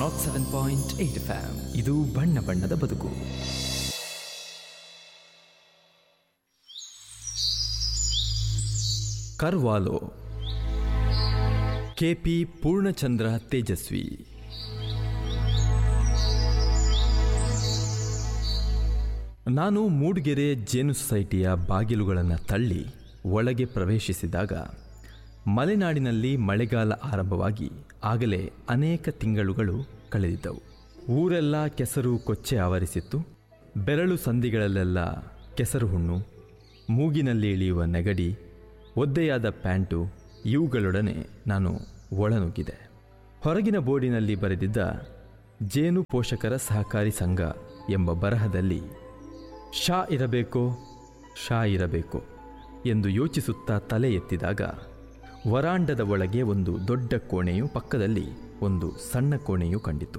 not seven point eight FM ಇದು ಬಣ್ಣ ಬಣ್ಣದ ಬದುಕು ಕರ್ವಾಲೋ ಕೆಪಿ ಪೂರ್ಣಚಂದ್ರ ತೇಜಸ್ವಿ ನಾನು ಮೂಡ್ಗೆರೆ ಜೇನು ಸೊಸೈಟಿಯ ಬಾಗಿಲುಗಳನ್ನು ತಳ್ಳಿ ಒಳಗೆ ಪ್ರವೇಶಿಸಿದಾಗ ಮಲೆನಾಡಿನಲ್ಲಿ ಮಳೆಗಾಲ ಆರಂಭವಾಗಿ ಆಗಲೇ ಅನೇಕ ತಿಂಗಳುಗಳು ಕಳೆದಿದ್ದವು ಊರೆಲ್ಲ ಕೆಸರು ಕೊಚ್ಚೆ ಆವರಿಸಿತ್ತು ಬೆರಳು ಸಂಧಿಗಳಲ್ಲೆಲ್ಲ ಕೆಸರು ಹುಣ್ಣು ಮೂಗಿನಲ್ಲಿ ಇಳಿಯುವ ನೆಗಡಿ ಒದ್ದೆಯಾದ ಪ್ಯಾಂಟು ಇವುಗಳೊಡನೆ ನಾನು ಒಳನುಗ್ಗಿದೆ ಹೊರಗಿನ ಬೋರ್ಡಿನಲ್ಲಿ ಬರೆದಿದ್ದ ಜೇನು ಪೋಷಕರ ಸಹಕಾರಿ ಸಂಘ ಎಂಬ ಬರಹದಲ್ಲಿ ಶಾ ಇರಬೇಕೋ ಶಾ ಇರಬೇಕೋ ಎಂದು ಯೋಚಿಸುತ್ತಾ ತಲೆ ಎತ್ತಿದಾಗ ವರಾಂಡದ ಒಳಗೆ ಒಂದು ದೊಡ್ಡ ಕೋಣೆಯು ಪಕ್ಕದಲ್ಲಿ ಒಂದು ಸಣ್ಣ ಕೋಣೆಯು ಕಂಡಿತು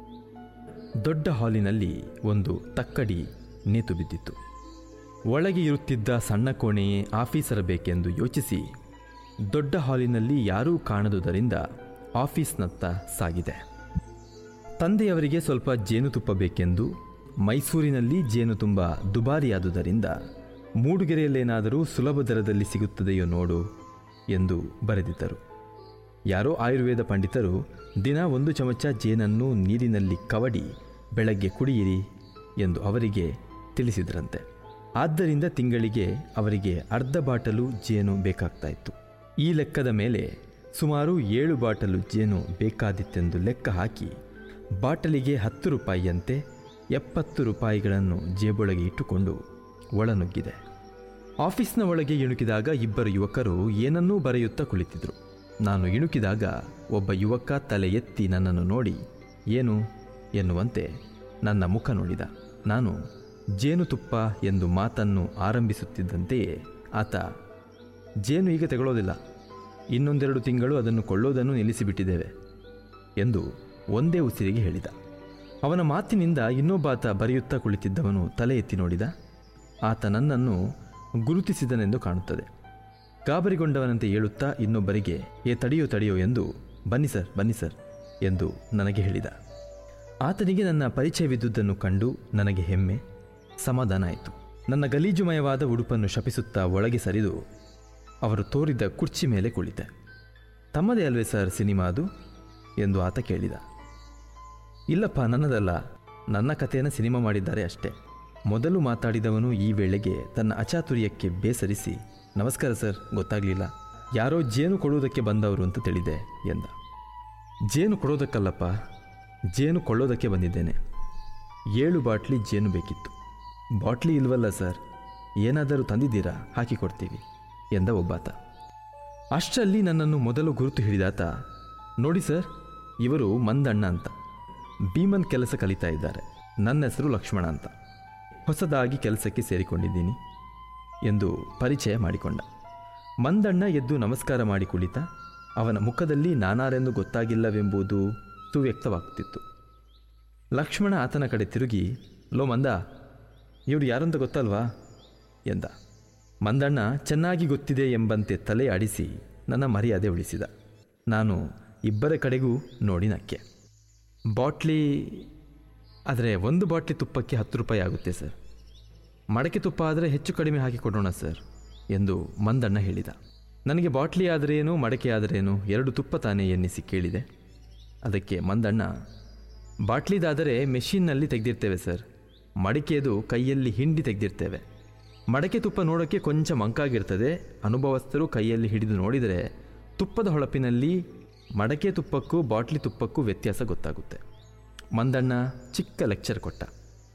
ದೊಡ್ಡ ಹಾಲಿನಲ್ಲಿ ಒಂದು ತಕ್ಕಡಿ ನೇತು ಬಿದ್ದಿತ್ತು ಒಳಗೆ ಇರುತ್ತಿದ್ದ ಸಣ್ಣ ಕೋಣೆಯೇ ಆಫೀಸರ್ ಬೇಕೆಂದು ಯೋಚಿಸಿ ದೊಡ್ಡ ಹಾಲಿನಲ್ಲಿ ಯಾರೂ ಕಾಣದುದರಿಂದ ಆಫೀಸ್ನತ್ತ ಸಾಗಿದೆ ತಂದೆಯವರಿಗೆ ಸ್ವಲ್ಪ ಜೇನುತುಪ್ಪ ಬೇಕೆಂದು ಮೈಸೂರಿನಲ್ಲಿ ಜೇನು ತುಂಬ ದುಬಾರಿಯಾದುದರಿಂದ ಮೂಡುಗೆರೆಯಲ್ಲೇನಾದರೂ ಸುಲಭ ದರದಲ್ಲಿ ಸಿಗುತ್ತದೆಯೋ ನೋಡು ಎಂದು ಬರೆದಿದ್ದರು ಯಾರೋ ಆಯುರ್ವೇದ ಪಂಡಿತರು ದಿನ ಒಂದು ಚಮಚ ಜೇನನ್ನು ನೀರಿನಲ್ಲಿ ಕವಡಿ ಬೆಳಗ್ಗೆ ಕುಡಿಯಿರಿ ಎಂದು ಅವರಿಗೆ ತಿಳಿಸಿದ್ರಂತೆ ಆದ್ದರಿಂದ ತಿಂಗಳಿಗೆ ಅವರಿಗೆ ಅರ್ಧ ಬಾಟಲು ಜೇನು ಬೇಕಾಗ್ತಾ ಇತ್ತು ಈ ಲೆಕ್ಕದ ಮೇಲೆ ಸುಮಾರು ಏಳು ಬಾಟಲು ಜೇನು ಬೇಕಾದಿತ್ತೆಂದು ಲೆಕ್ಕ ಹಾಕಿ ಬಾಟಲಿಗೆ ಹತ್ತು ರೂಪಾಯಿಯಂತೆ ಎಪ್ಪತ್ತು ರೂಪಾಯಿಗಳನ್ನು ಜೇಬೊಳಗೆ ಇಟ್ಟುಕೊಂಡು ಒಳನುಗ್ಗಿದೆ ಆಫೀಸ್ನ ಒಳಗೆ ಇಣುಕಿದಾಗ ಇಬ್ಬರು ಯುವಕರು ಏನನ್ನೂ ಬರೆಯುತ್ತಾ ಕುಳಿತಿದ್ರು ನಾನು ಇಣುಕಿದಾಗ ಒಬ್ಬ ಯುವಕ ತಲೆ ಎತ್ತಿ ನನ್ನನ್ನು ನೋಡಿ ಏನು ಎನ್ನುವಂತೆ ನನ್ನ ಮುಖ ನೋಡಿದ ನಾನು ಜೇನುತುಪ್ಪ ಎಂದು ಮಾತನ್ನು ಆರಂಭಿಸುತ್ತಿದ್ದಂತೆಯೇ ಆತ ಜೇನು ಈಗ ತಗೊಳ್ಳೋದಿಲ್ಲ ಇನ್ನೊಂದೆರಡು ತಿಂಗಳು ಅದನ್ನು ಕೊಳ್ಳೋದನ್ನು ನಿಲ್ಲಿಸಿಬಿಟ್ಟಿದ್ದೇವೆ ಎಂದು ಒಂದೇ ಉಸಿರಿಗೆ ಹೇಳಿದ ಅವನ ಮಾತಿನಿಂದ ಇನ್ನೊಬ್ಬಾತ ಬರೆಯುತ್ತಾ ಕುಳಿತಿದ್ದವನು ತಲೆ ಎತ್ತಿ ನೋಡಿದ ಆತ ನನ್ನನ್ನು ಗುರುತಿಸಿದನೆಂದು ಕಾಣುತ್ತದೆ ಗಾಬರಿಗೊಂಡವನಂತೆ ಹೇಳುತ್ತಾ ಇನ್ನೊಬ್ಬರಿಗೆ ಏ ತಡೆಯೋ ತಡೆಯೋ ಎಂದು ಬನ್ನಿ ಸರ್ ಬನ್ನಿ ಸರ್ ಎಂದು ನನಗೆ ಹೇಳಿದ ಆತನಿಗೆ ನನ್ನ ಪರಿಚಯವಿದ್ದುದನ್ನು ಕಂಡು ನನಗೆ ಹೆಮ್ಮೆ ಸಮಾಧಾನ ಆಯಿತು ನನ್ನ ಗಲೀಜುಮಯವಾದ ಉಡುಪನ್ನು ಶಪಿಸುತ್ತಾ ಒಳಗೆ ಸರಿದು ಅವರು ತೋರಿದ್ದ ಕುರ್ಚಿ ಮೇಲೆ ಕುಳಿತೆ ತಮ್ಮದೇ ಅಲ್ವೇ ಸರ್ ಸಿನಿಮಾ ಅದು ಎಂದು ಆತ ಕೇಳಿದ ಇಲ್ಲಪ್ಪ ನನ್ನದಲ್ಲ ನನ್ನ ಕಥೆಯನ್ನು ಸಿನಿಮಾ ಮಾಡಿದ್ದಾರೆ ಅಷ್ಟೇ ಮೊದಲು ಮಾತಾಡಿದವನು ಈ ವೇಳೆಗೆ ತನ್ನ ಅಚಾತುರ್ಯಕ್ಕೆ ಬೇಸರಿಸಿ ನಮಸ್ಕಾರ ಸರ್ ಗೊತ್ತಾಗಲಿಲ್ಲ ಯಾರೋ ಜೇನು ಕೊಡುವುದಕ್ಕೆ ಬಂದವರು ಅಂತ ತಿಳಿದೆ ಎಂದ ಜೇನು ಕೊಡೋದಕ್ಕಲ್ಲಪ್ಪ ಜೇನು ಕೊಳ್ಳೋದಕ್ಕೆ ಬಂದಿದ್ದೇನೆ ಏಳು ಬಾಟ್ಲಿ ಜೇನು ಬೇಕಿತ್ತು ಬಾಟ್ಲಿ ಇಲ್ವಲ್ಲ ಸರ್ ಏನಾದರೂ ತಂದಿದ್ದೀರಾ ಹಾಕಿಕೊಡ್ತೀವಿ ಎಂದ ಒಬ್ಬಾತ ಅಷ್ಟರಲ್ಲಿ ನನ್ನನ್ನು ಮೊದಲು ಗುರುತು ಹಿಡಿದಾತ ನೋಡಿ ಸರ್ ಇವರು ಮಂದಣ್ಣ ಅಂತ ಭೀಮನ್ ಕೆಲಸ ಕಲಿತಾ ಇದ್ದಾರೆ ನನ್ನ ಹೆಸರು ಲಕ್ಷ್ಮಣ ಅಂತ ಹೊಸದಾಗಿ ಕೆಲಸಕ್ಕೆ ಸೇರಿಕೊಂಡಿದ್ದೀನಿ ಎಂದು ಪರಿಚಯ ಮಾಡಿಕೊಂಡ ಮಂದಣ್ಣ ಎದ್ದು ನಮಸ್ಕಾರ ಮಾಡಿ ಕುಳಿತ ಅವನ ಮುಖದಲ್ಲಿ ನಾನಾರೆಂದು ಗೊತ್ತಾಗಿಲ್ಲವೆಂಬುದು ಸುವ್ಯಕ್ತವಾಗುತ್ತಿತ್ತು ಲಕ್ಷ್ಮಣ ಆತನ ಕಡೆ ತಿರುಗಿ ಲೋ ಮಂದ ಇವರು ಯಾರಂತ ಗೊತ್ತಲ್ವಾ ಎಂದ ಮಂದಣ್ಣ ಚೆನ್ನಾಗಿ ಗೊತ್ತಿದೆ ಎಂಬಂತೆ ತಲೆ ಆಡಿಸಿ ನನ್ನ ಮರ್ಯಾದೆ ಉಳಿಸಿದ ನಾನು ಇಬ್ಬರ ಕಡೆಗೂ ನೋಡಿ ನಕ್ಕೆ ಬಾಟ್ಲಿ ಆದರೆ ಒಂದು ಬಾಟ್ಲಿ ತುಪ್ಪಕ್ಕೆ ಹತ್ತು ರೂಪಾಯಿ ಆಗುತ್ತೆ ಸರ್ ಮಡಕೆ ತುಪ್ಪ ಆದರೆ ಹೆಚ್ಚು ಕಡಿಮೆ ಹಾಕಿ ಕೊಡೋಣ ಸರ್ ಎಂದು ಮಂದಣ್ಣ ಹೇಳಿದ ನನಗೆ ಬಾಟ್ಲಿ ಆದರೇನು ಮಡಕೆ ಆದರೇನು ಎರಡು ತುಪ್ಪ ತಾನೇ ಎನ್ನಿಸಿ ಕೇಳಿದೆ ಅದಕ್ಕೆ ಮಂದಣ್ಣ ಬಾಟ್ಲಿದಾದರೆ ಮೆಷಿನ್ನಲ್ಲಿ ತೆಗೆದಿರ್ತೇವೆ ಸರ್ ಮಡಿಕೆದು ಕೈಯಲ್ಲಿ ಹಿಂಡಿ ತೆಗೆದಿರ್ತೇವೆ ಮಡಕೆ ತುಪ್ಪ ನೋಡೋಕ್ಕೆ ಕೊಂಚ ಮಂಕಾಗಿರ್ತದೆ ಅನುಭವಸ್ಥರು ಕೈಯಲ್ಲಿ ಹಿಡಿದು ನೋಡಿದರೆ ತುಪ್ಪದ ಹೊಳಪಿನಲ್ಲಿ ಮಡಕೆ ತುಪ್ಪಕ್ಕೂ ಬಾಟ್ಲಿ ತುಪ್ಪಕ್ಕೂ ವ್ಯತ್ಯಾಸ ಗೊತ್ತಾಗುತ್ತೆ ಮಂದಣ್ಣ ಚಿಕ್ಕ ಲೆಕ್ಚರ್ ಕೊಟ್ಟ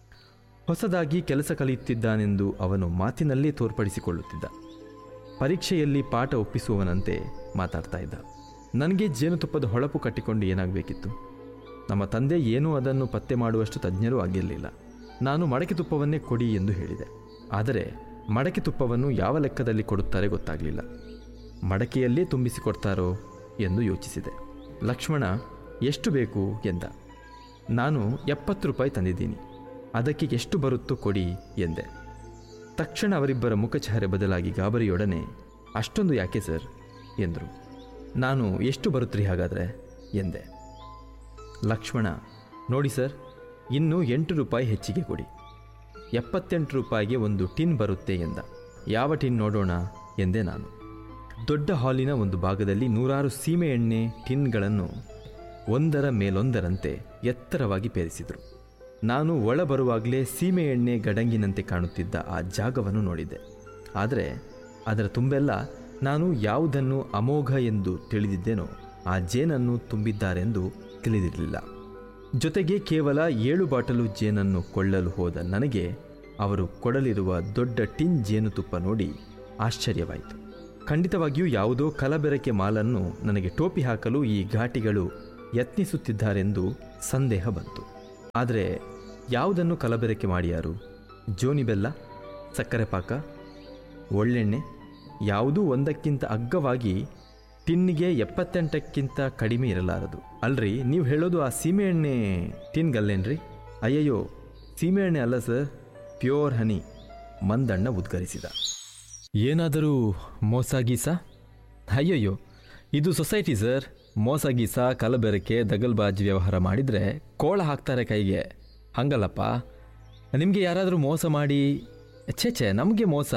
ಹೊಸದಾಗಿ ಕೆಲಸ ಕಲಿಯುತ್ತಿದ್ದಾನೆಂದು ಅವನು ಮಾತಿನಲ್ಲೇ ತೋರ್ಪಡಿಸಿಕೊಳ್ಳುತ್ತಿದ್ದ ಪರೀಕ್ಷೆಯಲ್ಲಿ ಪಾಠ ಒಪ್ಪಿಸುವವನಂತೆ ಮಾತಾಡ್ತಾ ಇದ್ದ ನನಗೆ ಜೇನುತುಪ್ಪದ ಹೊಳಪು ಕಟ್ಟಿಕೊಂಡು ಏನಾಗಬೇಕಿತ್ತು ನಮ್ಮ ತಂದೆ ಏನೂ ಅದನ್ನು ಪತ್ತೆ ಮಾಡುವಷ್ಟು ತಜ್ಞರೂ ಆಗಿರಲಿಲ್ಲ ನಾನು ಮಡಕೆ ತುಪ್ಪವನ್ನೇ ಕೊಡಿ ಎಂದು ಹೇಳಿದೆ ಆದರೆ ಮಡಕೆ ತುಪ್ಪವನ್ನು ಯಾವ ಲೆಕ್ಕದಲ್ಲಿ ಕೊಡುತ್ತಾರೆ ಗೊತ್ತಾಗಲಿಲ್ಲ ಮಡಕೆಯಲ್ಲೇ ತುಂಬಿಸಿ ಕೊಡ್ತಾರೋ ಎಂದು ಯೋಚಿಸಿದೆ ಲಕ್ಷ್ಮಣ ಎಷ್ಟು ಬೇಕು ಎಂದ ನಾನು ಎಪ್ಪತ್ತು ರೂಪಾಯಿ ತಂದಿದ್ದೀನಿ ಅದಕ್ಕೆ ಎಷ್ಟು ಬರುತ್ತೋ ಕೊಡಿ ಎಂದೆ ತಕ್ಷಣ ಅವರಿಬ್ಬರ ಮುಖಚಹರೆ ಬದಲಾಗಿ ಗಾಬರಿಯೊಡನೆ ಅಷ್ಟೊಂದು ಯಾಕೆ ಸರ್ ಎಂದರು ನಾನು ಎಷ್ಟು ಬರುತ್ತೀರಿ ಹಾಗಾದರೆ ಎಂದೆ ಲಕ್ಷ್ಮಣ ನೋಡಿ ಸರ್ ಇನ್ನು ಎಂಟು ರೂಪಾಯಿ ಹೆಚ್ಚಿಗೆ ಕೊಡಿ ಎಪ್ಪತ್ತೆಂಟು ರೂಪಾಯಿಗೆ ಒಂದು ಟಿನ್ ಬರುತ್ತೆ ಎಂದ ಯಾವ ಟಿನ್ ನೋಡೋಣ ಎಂದೆ ನಾನು ದೊಡ್ಡ ಹಾಲಿನ ಒಂದು ಭಾಗದಲ್ಲಿ ನೂರಾರು ಸೀಮೆ ಎಣ್ಣೆ ಟಿನ್ಗಳನ್ನು ಒಂದರ ಮೇಲೊಂದರಂತೆ ಎತ್ತರವಾಗಿ ಪೇರಿಸಿದರು ನಾನು ಒಳ ಬರುವಾಗಲೇ ಸೀಮೆ ಎಣ್ಣೆ ಗಡಂಗಿನಂತೆ ಕಾಣುತ್ತಿದ್ದ ಆ ಜಾಗವನ್ನು ನೋಡಿದ್ದೆ ಆದರೆ ಅದರ ತುಂಬೆಲ್ಲ ನಾನು ಯಾವುದನ್ನು ಅಮೋಘ ಎಂದು ತಿಳಿದಿದ್ದೇನೋ ಆ ಜೇನನ್ನು ತುಂಬಿದ್ದಾರೆಂದು ತಿಳಿದಿರಲಿಲ್ಲ ಜೊತೆಗೆ ಕೇವಲ ಏಳು ಬಾಟಲು ಜೇನನ್ನು ಕೊಳ್ಳಲು ಹೋದ ನನಗೆ ಅವರು ಕೊಡಲಿರುವ ದೊಡ್ಡ ಟಿನ್ ಜೇನುತುಪ್ಪ ನೋಡಿ ಆಶ್ಚರ್ಯವಾಯಿತು ಖಂಡಿತವಾಗಿಯೂ ಯಾವುದೋ ಕಲಬೆರಕೆ ಮಾಲನ್ನು ನನಗೆ ಟೋಪಿ ಹಾಕಲು ಈ ಘಾಟಿಗಳು ಯತ್ನಿಸುತ್ತಿದ್ದಾರೆಂದು ಸಂದೇಹ ಬಂತು ಆದರೆ ಯಾವುದನ್ನು ಕಲಬೆರಕೆ ಮಾಡಿಯಾರು ಜೋನಿ ಬೆಲ್ಲ ಸಕ್ಕರೆ ಪಾಕ ಒಳ್ಳೆಣ್ಣೆ ಯಾವುದೂ ಒಂದಕ್ಕಿಂತ ಅಗ್ಗವಾಗಿ ಟಿನ್ನಿಗೆ ಎಪ್ಪತ್ತೆಂಟಕ್ಕಿಂತ ಕಡಿಮೆ ಇರಲಾರದು ಅಲ್ರಿ ನೀವು ಹೇಳೋದು ಆ ಸೀಮೆಎಣ್ಣೆ ಟಿನ್ಗಲ್ಲೇನ್ರಿ ಅಯ್ಯಯ್ಯೋ ಸೀಮೆಎಣ್ಣೆ ಅಲ್ಲ ಸರ್ ಪ್ಯೂರ್ ಹನಿ ಮಂದಣ್ಣ ಉದ್ಗರಿಸಿದ ಏನಾದರೂ ಮೋಸ ಗೀಸ ಅಯ್ಯಯ್ಯೋ ಇದು ಸೊಸೈಟಿ ಸರ್ ಮೋಸ ಗೀಸ ಕಲಬೆರಕೆ ದಗಲ್ಬಾಜಿ ವ್ಯವಹಾರ ಮಾಡಿದರೆ ಕೋಳ ಹಾಕ್ತಾರೆ ಕೈಗೆ ಹಂಗಲ್ಲಪ್ಪ ನಿಮಗೆ ಯಾರಾದರೂ ಮೋಸ ಮಾಡಿ ಛೇ ಛೇ ನಮಗೆ ಮೋಸ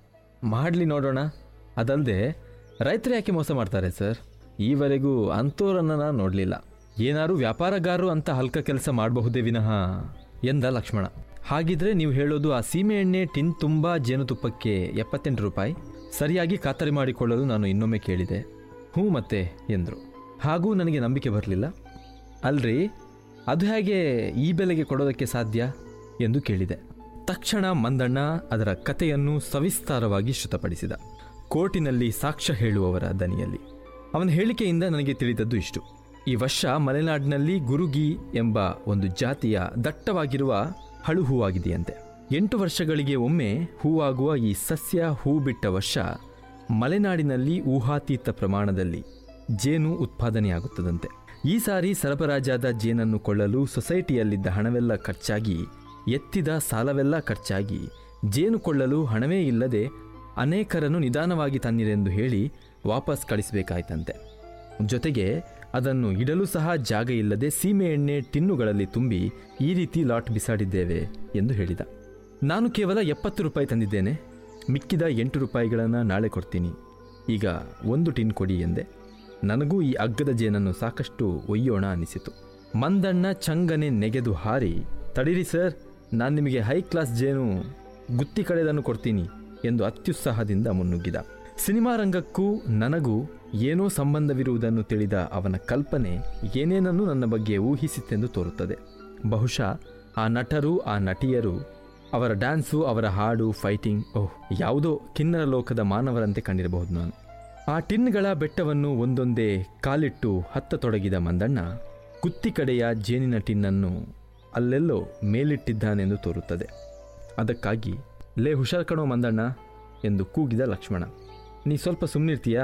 ಮಾಡಲಿ ನೋಡೋಣ ಅದಲ್ಲದೆ ರೈತರು ಯಾಕೆ ಮೋಸ ಮಾಡ್ತಾರೆ ಸರ್ ಈವರೆಗೂ ಅಂಥವ್ರನ್ನ ನಾನು ನೋಡಲಿಲ್ಲ ಏನಾರು ವ್ಯಾಪಾರಗಾರರು ಅಂತ ಹಲ್ಕ ಕೆಲಸ ಮಾಡಬಹುದೇ ವಿನಃ ಎಂದ ಲಕ್ಷ್ಮಣ ಹಾಗಿದ್ರೆ ನೀವು ಹೇಳೋದು ಆ ಸೀಮೆ ಎಣ್ಣೆ ಟಿನ್ ತುಂಬ ಜೇನುತುಪ್ಪಕ್ಕೆ ಎಪ್ಪತ್ತೆಂಟು ರೂಪಾಯಿ ಸರಿಯಾಗಿ ಖಾತರಿ ಮಾಡಿಕೊಳ್ಳಲು ನಾನು ಇನ್ನೊಮ್ಮೆ ಕೇಳಿದೆ ಹ್ಞೂ ಮತ್ತೆ ಎಂದರು ಹಾಗೂ ನನಗೆ ನಂಬಿಕೆ ಬರಲಿಲ್ಲ ಅಲ್ರಿ ಅದು ಹೇಗೆ ಈ ಬೆಲೆಗೆ ಕೊಡೋದಕ್ಕೆ ಸಾಧ್ಯ ಎಂದು ಕೇಳಿದೆ ತಕ್ಷಣ ಮಂದಣ್ಣ ಅದರ ಕಥೆಯನ್ನು ಸವಿಸ್ತಾರವಾಗಿ ಶ್ರುತಪಡಿಸಿದ ಕೋರ್ಟಿನಲ್ಲಿ ಸಾಕ್ಷ್ಯ ಹೇಳುವವರ ದನಿಯಲ್ಲಿ ಅವನ ಹೇಳಿಕೆಯಿಂದ ನನಗೆ ತಿಳಿದದ್ದು ಇಷ್ಟು ಈ ವರ್ಷ ಮಲೆನಾಡಿನಲ್ಲಿ ಗುರುಗಿ ಎಂಬ ಒಂದು ಜಾತಿಯ ದಟ್ಟವಾಗಿರುವ ಹಳು ಹೂವಾಗಿದೆಯಂತೆ ಎಂಟು ವರ್ಷಗಳಿಗೆ ಒಮ್ಮೆ ಹೂವಾಗುವ ಈ ಸಸ್ಯ ಹೂ ಬಿಟ್ಟ ವರ್ಷ ಮಲೆನಾಡಿನಲ್ಲಿ ಊಹಾತೀತ ಪ್ರಮಾಣದಲ್ಲಿ ಜೇನು ಉತ್ಪಾದನೆಯಾಗುತ್ತದಂತೆ ಈ ಸಾರಿ ಸರಬರಾಜಾದ ಜೇನನ್ನು ಕೊಳ್ಳಲು ಸೊಸೈಟಿಯಲ್ಲಿದ್ದ ಹಣವೆಲ್ಲ ಖರ್ಚಾಗಿ ಎತ್ತಿದ ಸಾಲವೆಲ್ಲ ಖರ್ಚಾಗಿ ಜೇನು ಕೊಳ್ಳಲು ಹಣವೇ ಇಲ್ಲದೆ ಅನೇಕರನ್ನು ನಿಧಾನವಾಗಿ ತನ್ನಿರೆಂದು ಹೇಳಿ ವಾಪಸ್ ಕಳಿಸಬೇಕಾಯ್ತಂತೆ ಜೊತೆಗೆ ಅದನ್ನು ಇಡಲು ಸಹ ಜಾಗ ಇಲ್ಲದೆ ಸೀಮೆ ಎಣ್ಣೆ ಟಿನ್ನುಗಳಲ್ಲಿ ತುಂಬಿ ಈ ರೀತಿ ಲಾಟ್ ಬಿಸಾಡಿದ್ದೇವೆ ಎಂದು ಹೇಳಿದ ನಾನು ಕೇವಲ ಎಪ್ಪತ್ತು ರೂಪಾಯಿ ತಂದಿದ್ದೇನೆ ಮಿಕ್ಕಿದ ಎಂಟು ರೂಪಾಯಿಗಳನ್ನು ನಾಳೆ ಕೊಡ್ತೀನಿ ಈಗ ಒಂದು ಟಿನ್ ಕೊಡಿ ಎಂದೆ ನನಗೂ ಈ ಅಗ್ಗದ ಜೇನನ್ನು ಸಾಕಷ್ಟು ಒಯ್ಯೋಣ ಅನಿಸಿತು ಮಂದಣ್ಣ ಚಂಗನೆ ನೆಗೆದು ಹಾರಿ ತಡೀರಿ ಸರ್ ನಾನು ನಿಮಗೆ ಹೈ ಕ್ಲಾಸ್ ಜೇನು ಗುತ್ತಿ ಕಡೆದನ್ನು ಕೊಡ್ತೀನಿ ಎಂದು ಅತ್ಯುತ್ಸಾಹದಿಂದ ಮುನ್ನುಗ್ಗಿದ ಸಿನಿಮಾ ರಂಗಕ್ಕೂ ನನಗೂ ಏನೋ ಸಂಬಂಧವಿರುವುದನ್ನು ತಿಳಿದ ಅವನ ಕಲ್ಪನೆ ಏನೇನನ್ನು ನನ್ನ ಬಗ್ಗೆ ಊಹಿಸಿತೆಂದು ತೋರುತ್ತದೆ ಬಹುಶಃ ಆ ನಟರು ಆ ನಟಿಯರು ಅವರ ಡ್ಯಾನ್ಸು ಅವರ ಹಾಡು ಫೈಟಿಂಗ್ ಓಹ್ ಯಾವುದೋ ಕಿನ್ನರ ಲೋಕದ ಮಾನವರಂತೆ ಕಂಡಿರಬಹುದು ನಾನು ಆ ಟಿನ್ಗಳ ಬೆಟ್ಟವನ್ನು ಒಂದೊಂದೇ ಕಾಲಿಟ್ಟು ಹತ್ತತೊಡಗಿದ ಮಂದಣ್ಣ ಕುತ್ತಿ ಕಡೆಯ ಜೇನಿನ ಟಿನ್ನನ್ನು ಅಲ್ಲೆಲ್ಲೋ ಮೇಲಿಟ್ಟಿದ್ದಾನೆಂದು ತೋರುತ್ತದೆ ಅದಕ್ಕಾಗಿ ಲೇ ಹುಷಾರ್ ಕಣೋ ಮಂದಣ್ಣ ಎಂದು ಕೂಗಿದ ಲಕ್ಷ್ಮಣ ನೀ ಸ್ವಲ್ಪ ಸುಮ್ಮನಿರ್ತೀಯಾ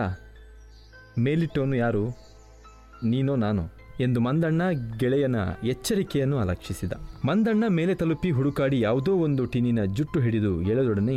ಮೇಲಿಟ್ಟವನು ಯಾರು ನೀನೋ ನಾನು ಎಂದು ಮಂದಣ್ಣ ಗೆಳೆಯನ ಎಚ್ಚರಿಕೆಯನ್ನು ಅಲಕ್ಷಿಸಿದ ಮಂದಣ್ಣ ಮೇಲೆ ತಲುಪಿ ಹುಡುಕಾಡಿ ಯಾವುದೋ ಒಂದು ಟಿನ್ನಿನ ಜುಟ್ಟು ಹಿಡಿದು ಎಳೆದೊಡನೆ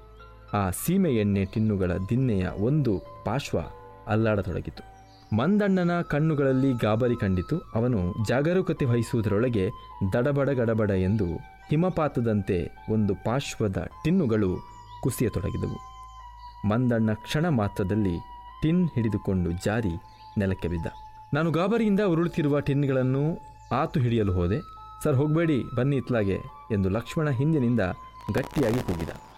ಆ ಸೀಮೆ ಎಣ್ಣೆ ಟಿನ್ನುಗಳ ದಿನ್ನೆಯ ಒಂದು ಪಾರ್ಶ್ವ ಅಲ್ಲಾಡತೊಡಗಿತು ಮಂದಣ್ಣನ ಕಣ್ಣುಗಳಲ್ಲಿ ಗಾಬರಿ ಕಂಡಿತು ಅವನು ಜಾಗರೂಕತೆ ವಹಿಸುವುದರೊಳಗೆ ದಡಬಡ ಗಡಬಡ ಎಂದು ಹಿಮಪಾತದಂತೆ ಒಂದು ಪಾರ್ಶ್ವದ ಟಿನ್ನುಗಳು ಕುಸಿಯತೊಡಗಿದವು ಮಂದಣ್ಣ ಕ್ಷಣ ಮಾತ್ರದಲ್ಲಿ ಟಿನ್ ಹಿಡಿದುಕೊಂಡು ಜಾರಿ ನೆಲಕ್ಕೆ ಬಿದ್ದ ನಾನು ಗಾಬರಿಯಿಂದ ಉರುಳುತ್ತಿರುವ ಟಿನ್ಗಳನ್ನು ಆತು ಹಿಡಿಯಲು ಹೋದೆ ಸರ್ ಹೋಗಬೇಡಿ ಬನ್ನಿ ಇತ್ಲಾಗೆ ಎಂದು ಲಕ್ಷ್ಮಣ ಹಿಂದಿನಿಂದ ಗಟ್ಟಿಯಾಗಿ ಕೂಗಿದ